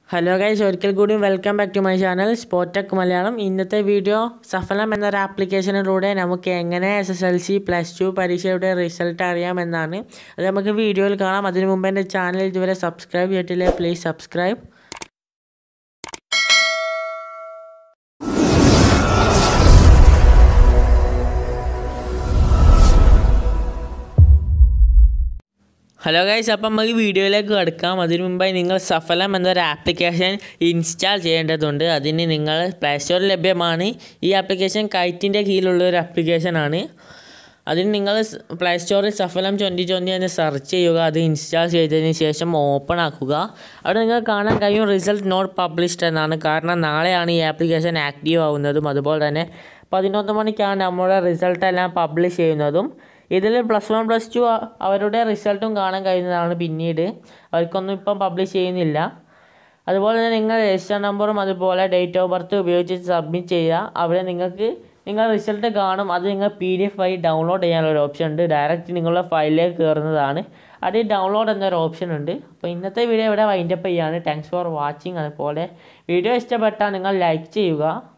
hello guys ഒരിക്കൽ കൂടി welcome back to my channel Spotech Malayalam ഇന്നത്തെ വീഡിയോ സഫലം എന്നൊരു ആപ്ലിക്കേഷനിലൂടെ നമുക്ക് എങ്ങനെ S S L C plus two പരീക്ഷയുടെ റിസൾട്ട് അറിയാമെന്നാണ് അത് നമുക്ക് വീഡിയോയിൽ കാണാം അതിനു മുമ്പ് എൻ്റെ ചാനൽ ഇതുവരെ സബ്സ്ക്രൈബ് ചെയ്തിട്ടില്ലേ പ്ലീസ് സബ്സ്ക്രൈബ് ഹലോ ഗൈസ് അപ്പം നമുക്ക് വീഡിയോയിലേക്ക് കിടക്കാം അതിനു മുമ്പായി നിങ്ങൾ സഫലം എന്നൊരു ആപ്ലിക്കേഷൻ ഇൻസ്റ്റാൾ ചെയ്യേണ്ടതുണ്ട് അതിന് നിങ്ങൾ പ്ലേ സ്റ്റോറിൽ ലഭ്യമാണ് ഈ ആപ്ലിക്കേഷൻ കൈറ്റിൻ്റെ കീഴിലുള്ള ഒരു ആപ്ലിക്കേഷനാണ് അതിന് നിങ്ങൾ പ്ലേ സ്റ്റോറിൽ സഫലം ട്വൻറ്റി ട്വൻറ്റി എന്ന് സെർച്ച് ചെയ്യുക അത് ഇൻസ്റ്റാൾ ചെയ്തതിന് ശേഷം ഓപ്പൺ ആക്കുക അവിടെ നിങ്ങൾ കാണാൻ കഴിയും റിസൾട്ട് നോട്ട് പബ്ലിഷ്ഡ് എന്നാണ് കാരണം നാളെയാണ് ഈ ആപ്ലിക്കേഷൻ ആക്റ്റീവ് ആവുന്നതും അതുപോലെ തന്നെ പതിനൊന്ന് മണിക്കാണ് നമ്മുടെ റിസൾട്ട് എല്ലാം പബ്ലിഷ് ചെയ്യുന്നതും ഇതിൽ പ്ലസ് വൺ പ്ലസ് ടു അവരുടെ റിസൾട്ടും കാണാൻ കഴിയുന്നതാണ് പിന്നീട് അവർക്കൊന്നും ഇപ്പം പബ്ലിഷ് ചെയ്യുന്നില്ല അതുപോലെ തന്നെ നിങ്ങൾ രജിസ്റ്റർ നമ്പറും അതുപോലെ ഡേറ്റ് ഓഫ് ബർത്ത് ഉപയോഗിച്ച് സബ്മിറ്റ് ചെയ്യുക അവിടെ നിങ്ങൾക്ക് നിങ്ങൾ റിസൾട്ട് കാണും അത് നിങ്ങൾ പി ഡി എഫ് ആയി ഡൗൺലോഡ് ചെയ്യാനുള്ള ഒരു ഓപ്ഷൻ ഉണ്ട് ഡയറക്റ്റ് നിങ്ങളുടെ ഫയലിലേക്ക് കയറുന്നതാണ് അതിൽ ഡൗൺലോഡ് എന്നൊരു ഓപ്ഷൻ ഉണ്ട് അപ്പോൾ ഇന്നത്തെ വീഡിയോ ഇവിടെ വൈൻഡപ്പ് ചെയ്യാണ് താങ്ക്സ് ഫോർ വാച്ചിങ് അതുപോലെ വീഡിയോ ഇഷ്ടപ്പെട്ടാൽ നിങ്ങൾ ലൈക്ക് ചെയ്യുക